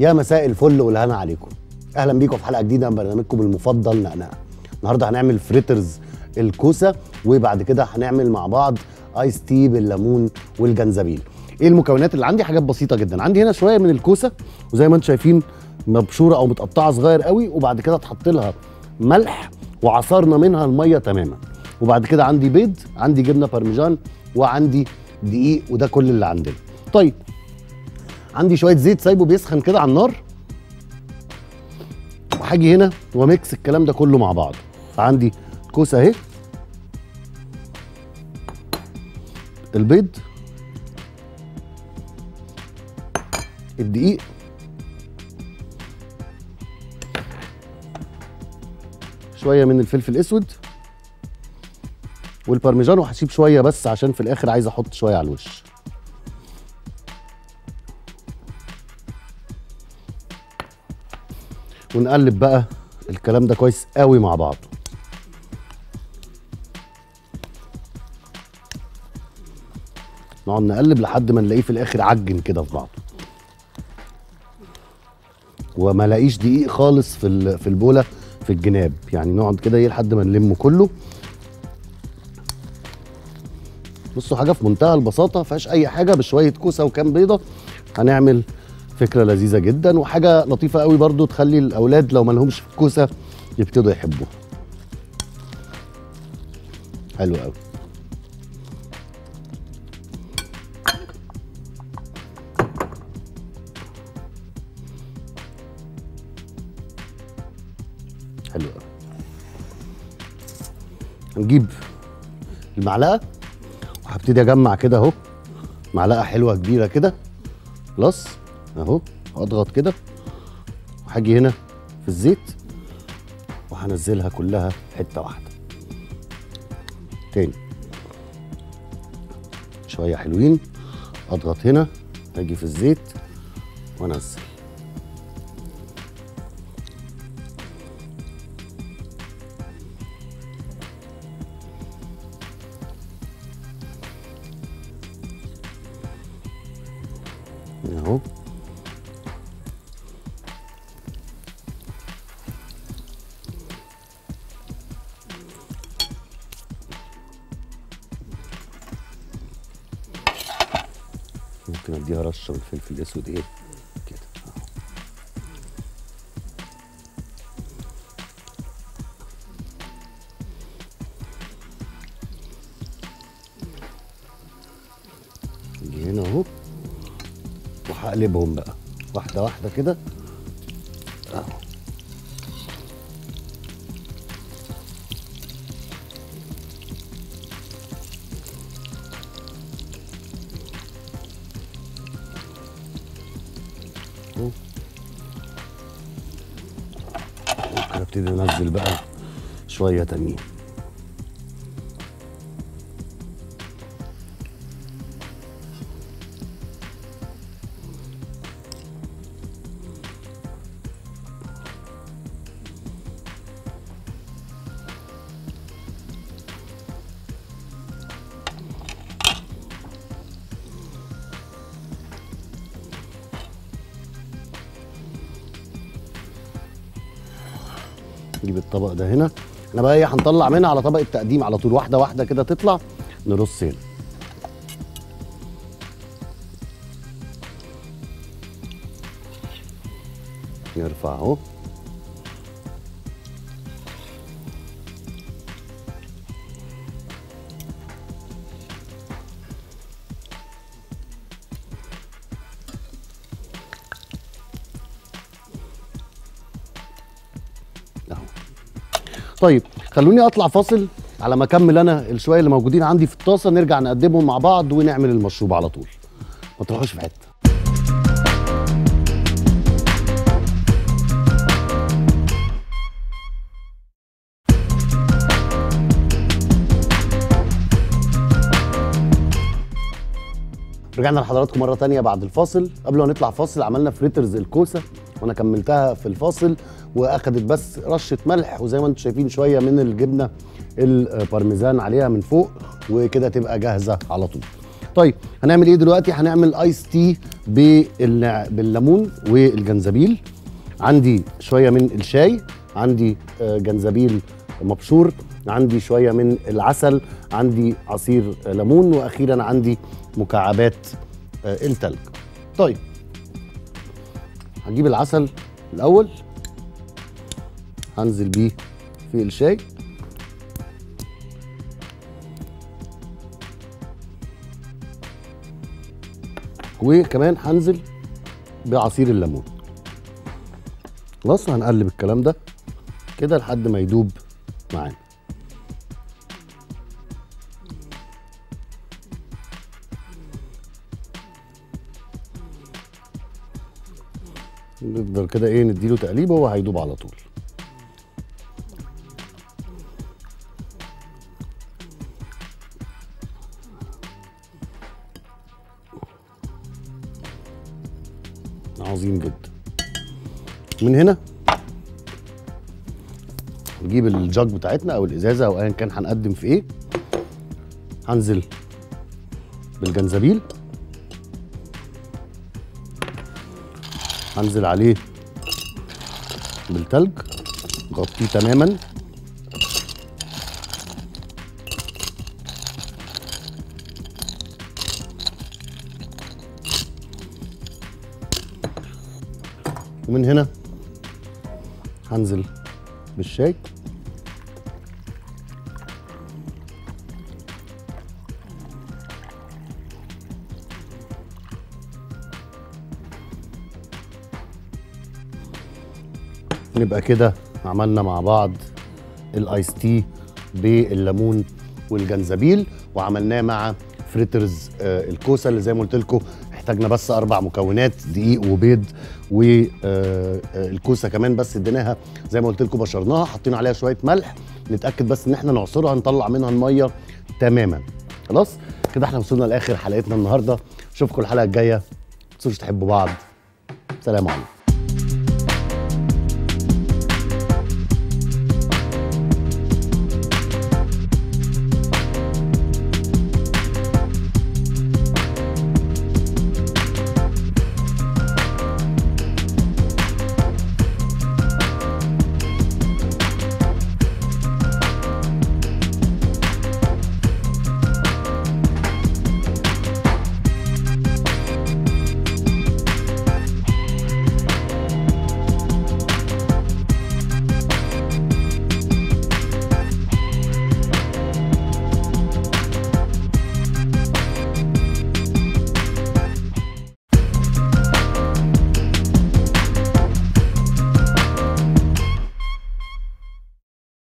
يا مساء الفل والهنا عليكم اهلا بيكم في حلقه جديده من برنامجكم المفضل نقنقه النهارده هنعمل فريترز الكوسه وبعد كده هنعمل مع بعض ايس تي بالليمون والجنزبيل ايه المكونات اللي عندي حاجات بسيطه جدا عندي هنا شويه من الكوسه وزي ما انتم شايفين مبشوره او متقطعه صغير قوي وبعد كده اتحط لها ملح وعصرنا منها الميه تماما وبعد كده عندي بيض عندي جبنه بارميجان وعندي دقيق وده كل اللي عندنا طيب عندي شويه زيت سايبه بيسخن كده على النار وهاجي هنا وميكس الكلام ده كله مع بعض فعندي كوسه اهي البيض الدقيق شويه من الفلفل الاسود والبارميجان وهسيب شويه بس عشان في الاخر عايز احط شويه على الوش ونقلب بقى الكلام ده كويس قوي مع بعض نقعد نقلب لحد ما نلاقيه في الاخر عجن كده في بعضه وما لاقيش دقيق خالص في ال- في البوله في الجناب يعني نقعد كده ايه لحد ما نلمه كله بصوا حاجه في منتهى البساطه فيهاش اي حاجه بشويه كوسه وكام بيضه هنعمل فكره لذيذه جدا وحاجه لطيفه قوي برضو تخلي الاولاد لو ما لهمش في الكوسه يبتدوا يحبوها حلو قوي حلو قوي هنجيب المعلقه وهبتدي اجمع كده اهو معلقه حلوه كبيره كده خلاص اهو اضغط كده وهاجي هنا في الزيت وهنزلها كلها في حته واحده تاني شويه حلوين اضغط هنا اجي في الزيت وانزل اهو ممكن اديها رشه من الفلفل الاسود ايه كده أهو. نيجي هنا اهو وهقلبهم بقى واحده واحده كده اهو أهو. ممكن ابتدي انزل بقى شويه تانيين نجيب الطبق ده هنا احنا بقى ايه هنطلع منها على طبق التقديم على طول واحده واحده كده تطلع نرص هنا نرفع اهو اهو طيب خلوني اطلع فاصل على ما اكمل انا الشويه اللي موجودين عندي في الطاسه نرجع نقدمهم مع بعض ونعمل المشروب على طول ما تروحوش في حته رجعنا لحضراتكم مره تانية بعد الفاصل قبل ما نطلع فاصل عملنا فريترز الكوسه وانا كملتها في الفاصل واخدت بس رشه ملح وزي ما انتم شايفين شويه من الجبنه البارميزان عليها من فوق وكده تبقى جاهزه على طول طيب هنعمل ايه دلوقتي هنعمل ايس تي بال- بالليمون والجنزبيل عندي شويه من الشاي عندي آه، جنزبيل مبشور عندي شويه من العسل عندي عصير آه، ليمون واخيرا عندي مكعبات آه، التلج طيب هجيب العسل الاول هنزل بيه في الشاي وكمان هنزل بعصير الليمون خلاص هنقلب الكلام ده كده لحد ما يدوب معانا نفضل كده ايه نديله تقليبه وهو هيدوب على طول عظيم جدا من هنا نجيب الجاج بتاعتنا او الازازه او ايا كان هنقدم في ايه هنزل بالجنزبيل هنزل عليه بالتلج غطيه تماما ومن هنا هنزل بالشاي نبقى كده عملنا مع بعض الايس تي بالليمون والجنزبيل وعملناه مع فريترز آه الكوسه اللي زي ما قلت لكم احتاجنا بس اربع مكونات دقيق وبيض والكوسه كمان بس اديناها زي ما قلت لكم بشرناها حطينا عليها شويه ملح نتاكد بس ان احنا نعصرها نطلع منها الميه تماما خلاص كده احنا وصلنا لاخر حلقتنا النهارده اشوفكم الحلقه الجايه ما تنسوش تحبوا بعض سلام عليكم